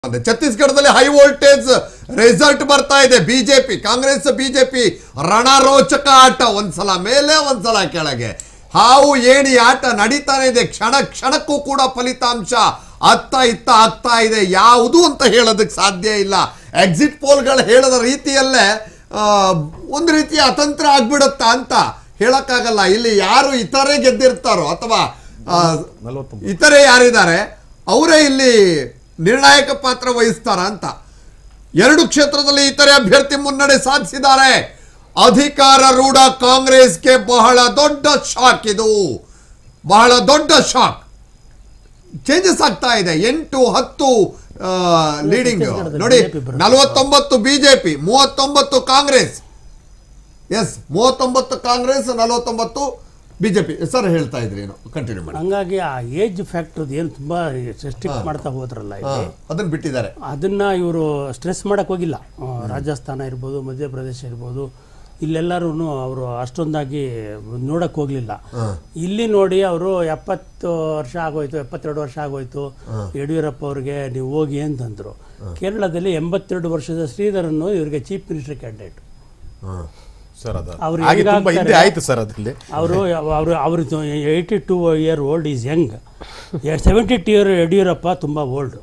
ಬಂದೆ. ಛತ್ತೀಸ್ಗಢದಲ್ಲಿ high voltage result ಬರ್ತಾ ಇದೆ ಬಿಜೆಪಿ ಕಾಂಗ್ರೆಸ್ ಬಿಜೆಪಿ ರಣರೋಚಕ ಆಟ ಒಂದ್ಸಲ ಮೇಲೆ ಒಂದ್ಸಲ ಕೆಳಗೆ ಹಾವು ಏಣಿ ಆಟ ನಡೀತಾನೆ ಇದೆ ಕ್ಷಣ ಕ್ಷಣಕ್ಕೂ ಕೂಡ ಫಲಿತಾಂಶ ಅತ್ತ ಇತ್ತ ಆಗ್ತಾ ಇದೆ ಯಾವುದು ಅಂತ ಹೇಳೋದಕ್ಕೆ ಸಾಧ್ಯ ಇಲ್ಲ ಎಕ್ಸಿಟ್ ಪೋಲ್ಗಳು ಹೇಳದ ರೀತಿಯಲ್ಲೇ ಆ, ಒಂದು ರೀತಿಯ ಅತಂತ್ರ ಆಗ್ಬಿಡುತ್ತಾ ಅಂತ ಹೇಳಕ್ಕಾಗಲ್ಲ ಇಲ್ಲಿ ಯಾರು ಇತರೆ ಗೆದ್ದಿರ್ತಾರೋ ಅಥವಾ ಆ, ಇತರೆ ಯಾರಿದ್ದಾರೆ ಅವರೇ ಇಲ್ಲಿ ನಿರ್ಣಾಯಕ ಪಾತ್ರ ವಹಿಸ್ತಾರ ಅಂತ ಎರಡು ಕ್ಷೇತ್ರದಲ್ಲಿ ಇತರೆ ಅಭ್ಯರ್ಥಿ ಮುನ್ನಡೆ ಸಾಧಿಸಿದ್ದಾರೆ ಅಧಿಕಾರಾರೂಢ ಕಾಂಗ್ರೆಸ್ಗೆ ಬಹಳ ದೊಡ್ಡ ಶಾಕ್ ಇದು ಬಹಳ ದೊಡ್ಡ ಶಾಕ್ ಚೇಂಜಸ್ ಆಗ್ತಾ ಇದೆ ಎಂಟು ಹತ್ತು ಲೀಡಿಂಗ್ ನೋಡಿ ನಲವತ್ತೊಂಬತ್ತು ಬಿಜೆಪಿ ಮೂವತ್ತೊಂಬತ್ತು ಕಾಂಗ್ರೆಸ್ ಎಸ್ ಮೂವತ್ತೊಂಬತ್ತು ಕಾಂಗ್ರೆಸ್ ನಲವತ್ತೊಂಬತ್ತು ಬಿಜೆಪಿ ಸರ್ ಹೇಳ್ತಾ ಇದ್ರಿ ಏನು ಕಂಟಿನ್ಯೂ ಮಾಡಿ ಹಂಗಾಗಿ ಆ ಏಜ್ ಫ್ಯಾಕ್ಟರ್ ಏನು ತುಂಬಾ ಸ್ಟ್ರಿಕ್ಟ್ ಮಾಡ್ತಾ ಹೋದ್ರಲ್ಲ ಹಾ, ಇಲ್ಲಿ ಅದನ್ನ ಬಿಟ್ಟಿದ್ದಾರೆ ಅದನ್ನ ಇವರು ಸ್ಟ್ರೆಸ್ ಮಾಡಕ್ ಹೋಗಿಲ್ಲ ಆ, ರಾಜಸ್ಥಾನ ಇರ್ಬೋದು ಮಧ್ಯಪ್ರದೇಶ ಇರ್ಬೋದು ಇಲ್ಲೆಲ್ಲರೂ ಅವರು ಅಷ್ಟೊಂದಾಗಿ ನೋಡಕ್ ಹೋಗ್ಲಿಲ್ಲ ಇಲ್ಲಿ ನೋಡಿ ಅವರು ಎಪ್ಪತ್ತು ವರ್ಷ ಆಗೋಯ್ತು ಎಪ್ಪತ್ತೆರಡು ವರ್ಷ ಆಗೋಯ್ತು ಯಡಿಯೂರಪ್ಪ ಅವ್ರಿಗೆ ನೀವು ಹೋಗಿ ಅಂತಂದ್ರು ಕೇರಳದಲ್ಲಿ ಎಂಬತ್ತೆರಡು ವರ್ಷದ ಶ್ರೀಧರನ್ನು ಇವರಿಗೆ ಚೀಫ್ ಮಿನಿಸ್ಟರ್ ಕ್ಯಾಂಡಿಡೇಟ್ ಸರ್ ಅದು ಅವ್ರು ಹಾಗೆ ತುಂಬಾ ಹೆಂಗಾಗ್ತಾರೆ? ಹಿಂದೆ ಆಯ್ತು ಸರ್ ಅದ್ರಲ್ಲಿ ಅವರು ಅವರು ಅವರು eighty two year old is young seventy two year Yediyurappa ತುಂಬ ಓಲ್ಡ್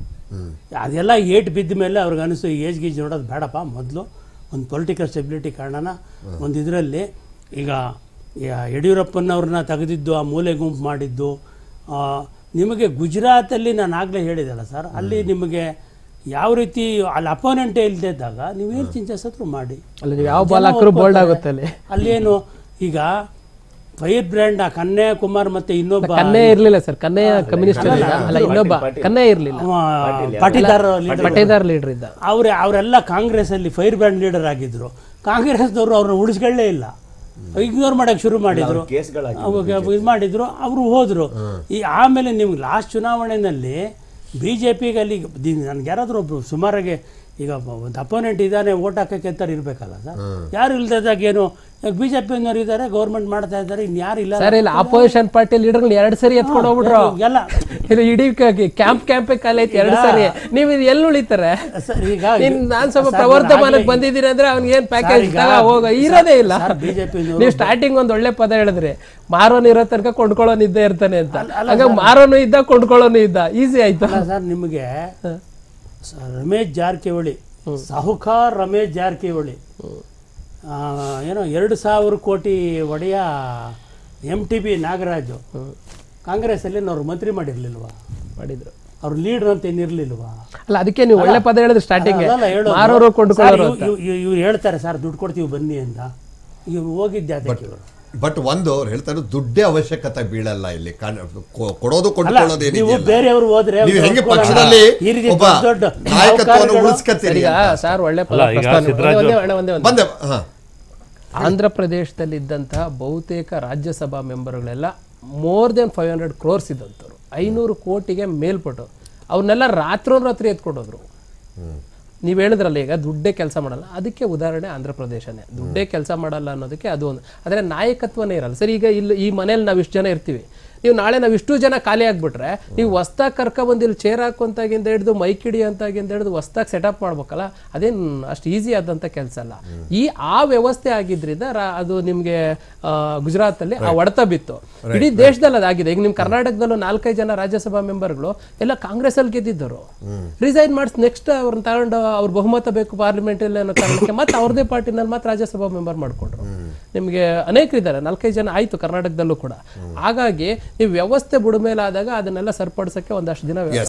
ಅದೆಲ್ಲ ಏಟ್ ಬಿದ್ದ ಮೇಲೆ ಅವ್ರಿಗೆ ಅನಿಸ್ತು ಏಜ್ ಗೀಜ್ ನೋಡೋದು ಬೇಡಪ್ಪ ಮೊದಲು ಒಂದು ಪೊಲಿಟಿಕಲ್ ಸ್ಟೆಬಿಲಿಟಿ ಕಾರಣನ ಒಂದು ಇದರಲ್ಲಿ ಈಗ ಯ- ಯಡಿಯೂರಪ್ಪನವ್ರನ್ನ ತೆಗೆದಿದ್ದು ಆ ಮೂಲೆ ಗುಂಪು ಮಾಡಿದ್ದು ಆ, ನಿಮಗೆ ಗುಜರಾತಲ್ಲಿ ನಾನು ಆಗಲೇ ಹೇಳಿದೆಲ್ಲ ಸರ್ ಅಲ್ಲಿ ನಿಮಗೆ ಯಾವ ರೀತಿ ಅಲ್ಲಿ ಅಪೋನೆಂಟೇ ಇಲ್ಲದೆ ಇದ್ದಾಗ ನೀವೇನು ಚಿಂಚಸ್ ಹತ್ರ ಮಾಡಿ ಅಲ್ಲಿ ನೀವು ಯಾವ ಬಾಲ್ ಹಾಕಿದ್ರು ಬೋಲ್ಡ್ ಆಗುತ್ತೆ ಅಲ್ಲಿ ಅಲ್ಲೇನು ಈಗ ಫೈರ್ ಬ್ರ್ಯಾಂಡ್ ಆ ಕನ್ಯಾಕುಮಾರ್ ಮತ್ತೆ ಇನ್ನೊಬ್ಬ ಕನ್ನೆ ಇರ್ಲಿಲ್ಲ ಸರ್ ಕನ್ನೆಯ ಕಮ್ಯುನಿಸ್ಟ್ ಇರ್ಲಿಲ್ಲ ಅಲ್ಲ ಇನ್ನೊಬ್ಬ ಕನ್ನೆ ಇರ್ಲಿಲ್ಲ ಅವ ಪಾಟೀದಾರ್ leader. ಪಟೇದಾರ್ ಲೀಡರ್ ಇದ್ದ ಅವ್ರೆ ಅವರೆಲ್ಲ ಕಾಂಗ್ರೆಸ್ ಅಲ್ಲಿ ಫೈರ್ ಬ್ರ್ಯಾಂಡ್ ಲೀಡರ್ ಆಗಿದ್ರು ಕಾಂಗ್ರೆಸ್ದವರು ಅವ್ರನ್ನ ಉಳಿಸ್ಕೊಳ್ಳೇ ಇಲ್ಲ ಇಗ್ನೋರ್ ಮಾಡಕ್ ಶುರು ಮಾಡಿದ್ರು ಅವಾಗ ಇದು ಮಾಡಿದ್ರು ಅವರು ಹೋದ್ರು ಈ ಆಮೇಲೆ ನಿಮ್ಗೆ ಲಾಸ್ಟ್ ಚುನಾವಣೆಯಲ್ಲಿ ಬಿ ಜೆ ಪಿಗೆ ಅಲ್ಲಿ ನನ್ಗೆ ಯಾರಾದ್ರೂ ಒಬ್ರು ಸುಮಾರಾಗಿ ಈಗ ಒಂದು ಅಪೋನೆಂಟ್ ಇದ್ದಾನೆ ಓಟ್ ಹಾಕಕ್ಕೆ ಅಂತ ಇರ್ಬೇಕಲ್ಲ ಸರ್ ಯಾರು ಇಲ್ದಾಗ ಏನು ಬಿ ಜೆ ಪಿಯವ್ರು ಇದ್ದಾರೆ ಗೌರ್ಮೆಂಟ್ ಮಾಡ್ತಾ ಇದ್ದಾರೆ ಇನ್ಯಾರು ಇಲ್ಲ ಸರ್ ಇಲ್ಲ ಅಪೋಸಿಷನ್ ಪಾರ್ಟಿ ಲೀಡರ್ ಎರಡ್ ಸರಿ ಎತ್ಕೊಂಡು ಹೋಗ್ಬಿಟ್ರು ಎಲ್ಲ ಇದು ಇಡೀ ಕ್ಯಾಂಪ್ ಕ್ಯಾಂಪ್ ಕಾಲ ಐತಿ ಎರಡ್ ಸರಿ ನೀವು ಇದು ಎಲ್ಲಿ ಉಳಿತಾರೆ ಸರ್ ಈಗ ನೀನ್ ನಾನ್ ಸ್ವಲ್ಪ ಸರ್, ಪ್ರವರ್ಧಮಾನಕ್ಕೆ ಆಗ್ಲೇ- ಬಂದಿದ್ದೀನಿ ಅಂದ್ರೆ ಅವ್ನಿಗೆ ಏನ್ ಪ್ಯಾಕೇಜ್ ಈಗ ಹೋಗ ಇರೋದೇ ಇಲ್ಲ ಸರ್, BJP ನವರು ನೀವು ಸ್ಟಾರ್ಟಿಂಗ್ ಒಂದ್ ಒಳ್ಳೆ ಪದ ಹೇಳಿದ್ರಿ ಮಾರೋನ್ ಇರೋ ತನಕ ಕೊಂಡ್ಕೊಳ್ಳೋನ್ ಇದ್ದೇ ಇರ್ತಾನೆ ಅಂತ ಹಂಗ ಮಾರೋನು ಇದ್ದ ಕೊಂಡ್ಕೊಳ್ಳೋನು ಇದ್ದ ಈಸಿ ಆಯ್ತು ಅಲ್ಲ ಸರ್ ನಿಮಗೆ ಸ- ರಮೇಶ್ ಜಾರಕಿಹೊಳಿ ಸಾಹುಕಾರ್ ರಮೇಶ್ ಜಾರಕಿಹೊಳಿ ಆ, ಏನೋ ಎರಡು ಸಾವಿರ ಕೋಟಿ ಒಡೆಯ ಎಂ ಟಿ ಬಿ ನಾಗರಾಜು ಕಾಂಗ್ರೆಸ್ಸಲ್ಲಿ ಅವ್ರು ಮಂತ್ರಿ ಮಾಡಿರ್ಲಿಲ್ವಾ ಮಾಡಿದ್ರು ಅವ್ರು ಲೀಡರ್ ಅಂತ ಏನಿರ್ಲಿಲ್ವಾ ಅಲ್ಲ ಅದಕ್ಕೆ ನೀವು ಒಳ್ಳೆ ಪದ ಹೇಳಿದ್ರಿ ಸ್ಟಾರ್ಟಿಂಗ್ ಅದಲ್ಲ ಹೇಳೋದು. ಮಾರೋರು ಸರ್, ಕೊಂಡ್ಕೊಳ್ಳೋರು ಇವ್- ಇವ್- ಇವ್- ಇವ್ರು ಹೇಳ್ತಾರೆ ಸರ್ ದುಡ್ಡು ಕೊಡ್ತೀವಿ ಬನ್ನಿ ಅಂತ ಇವ್ರು ಹೋಗಿದ್ದೆ ಅದಕ್ಕೆ ಇವರು ಬಟ್ ಒಂದು ಅವ್ರು ಹೇಳ್ತಾರೆ ದುಡ್ಡೇ ಅವಶ್ಯಕತೆ ಬೀಳಲ್ಲ ಇಲ್ಲಿ ಕಾಣ್- ಕೊ- ಕೊಡೋದು ಅಲ್ಲ ಕೊಂಡ್ಕೊಳ್ಳೋದು ನೀವು ಏನಿದೆಯಲ್ಲ ಬೇರೆಯವರು ಹೋದ್ರೆ ನೀವು ಹೆಂಗೆ ಅವ್ರು ಪಕ್ಷದಲ್ಲಿ ಈ ರೀತಿ ಒಬ್ಬ ದೊಡ್ಡ ದೊಡ್ಡ ನಾಯಕತ್ವವನ್ನು ಸಾಹುಕಾರಗಳು- ಉಳಿಸ್ಕತ್ತೀರಿ ಈಗ ಅಂತ. ಸರ್ ಒಳ್ಳೆ ಪದ ಅಲ್ಲ, ಈಗ ಪ್ರಸ್ತಾವನೆ. ಸಿದ್ದರಾಜು- ಒಂದೇ- ಒಂದೇ- ಒಂದೇ- ಒಂದೇ. ಬಂದೆ ಹಾ ಆಂಧ್ರ ಪ್ರದೇಶದಲ್ಲಿದ್ದಂತಹ ಬಹುತೇಕ ರಾಜ್ಯಸಭಾ ಮೆಂಬರ್ಗಳೆಲ್ಲ more than five hundred crores ಇದ್ದಂಥವ್ರು ಐನೂರು ಕೋಟಿಗೆ ಮೇಲ್ಪಟ್ಟು ಅವನ್ನೆಲ್ಲ ರಾತ್ರೋರಾತ್ರಿ ಎತ್ಕೊಂಡೋದ್ರು ನೀವು ಹೇಳಿದ್ರಲ್ಲ ಈಗ ದುಡ್ಡೇ ಕೆಲಸ ಮಾಡಲ್ಲ ಅದಕ್ಕೆ ಉದಾಹರಣೆ ಆಂಧ್ರ ಪ್ರದೇಶನೇ ದುಡ್ಡೇ ಕೆಲಸ ಮಾಡಲ್ಲ ಅನ್ನೋದಕ್ಕೆ ಅದು ಒಂದು ಆದರೆ ನಾಯಕತ್ವನೇ ಇರಲ್ಲ ಸರಿ ಈಗ ಇಲ್ಲಿ ಈ ಮನೇಲಿ ನಾವು ಇಷ್ಟು ಜನ ಇರ್ತೀವಿ ನೀವು ನಾಳೆ ನಾವು ಇಷ್ಟು ಜನ ಖಾಲಿ ಆಗ್ಬಿಟ್ರೆ ನೀವು ಹೊಸ್ದಾಗಿ ಕರ್ಕೊಬಂದು ಇಲ್ಲಿ ಚೇರ್ ಹಾಕೊಂತಾಗಿಂದ ಹಿಡಿದು ಮೈಕ್ ಹಿಡಿಯೋಂತಾಗಿಂದ ಹಿಡಿದು ಹೊಸ್ದಾಗಿ ಸೆಟಪ್ ಮಾಡ್ಬೇಕಲ್ಲ ಅದೇನು ಅಷ್ಟು ಈಸಿ ಆದಂಥ ಕೆಲಸ ಅಲ್ಲ ಈ ಆ ವ್ಯವಸ್ಥೆ ಆಗಿದ್ರಿಂದ ರಾ- ಅದು ನಿಮಗೆ ಗುಜರಾತಲ್ಲಿ ಆ ಹೊಡೆತ ಬಿತ್ತು ಇಡೀ ದೇಶದಲ್ಲಿ ಅದಾಗಿದೆ ಈಗ ನಿಮ್ಮ ಕರ್ನಾಟಕದಲ್ಲೂ ನಾಲ್ಕೈದು ಜನ ರಾಜ್ಯಸಭಾ ಮೆಂಬರ್ಗಳು ಎಲ್ಲ ಕಾಂಗ್ರೆಸ್ ಅಲ್ಲಿ ಗೆದ್ದಿದ್ದರು ರಿಸೈನ್ ಮಾಡಿಸ್ ನೆಕ್ಸ್ಟ್ ಅವ್ರನ್ನ ತಗೊಂಡು ಅವ್ರ ಬಹುಮತ ಬೇಕು ಪಾರ್ಲಿಮೆಂಟ್ ಅಲ್ಲಿ ಅನ್ನೋ ಕಾರಣಕ್ಕೆ ಮತ್ತೆ ಅವ್ರದೇ ಪಾರ್ಟಿನಲ್ಲಿ ಮತ್ತೆ ರಾಜ್ಯಸಭಾ ಮೆಂಬರ್ ಮಾಡ್ಕೊಂಡ್ರು ನಿಮಗೆ ಅನೇಕರಿದ್ದಾರೆ ನಾಲ್ಕೈದು ಜನ ಆಯ್ತು ಕರ್ನಾಟಕದಲ್ಲೂ ಕೂಡ ಹಾಗಾಗಿ ನೀವು ವ್ಯವಸ್ಥೆ ಬುಡ ಮೇಲಾದಾಗ ಅದನ್ನೆಲ್ಲ ಸರಿಪಡಿಸಕ್ಕೆ ಒಂದಷ್ಟು ದಿನ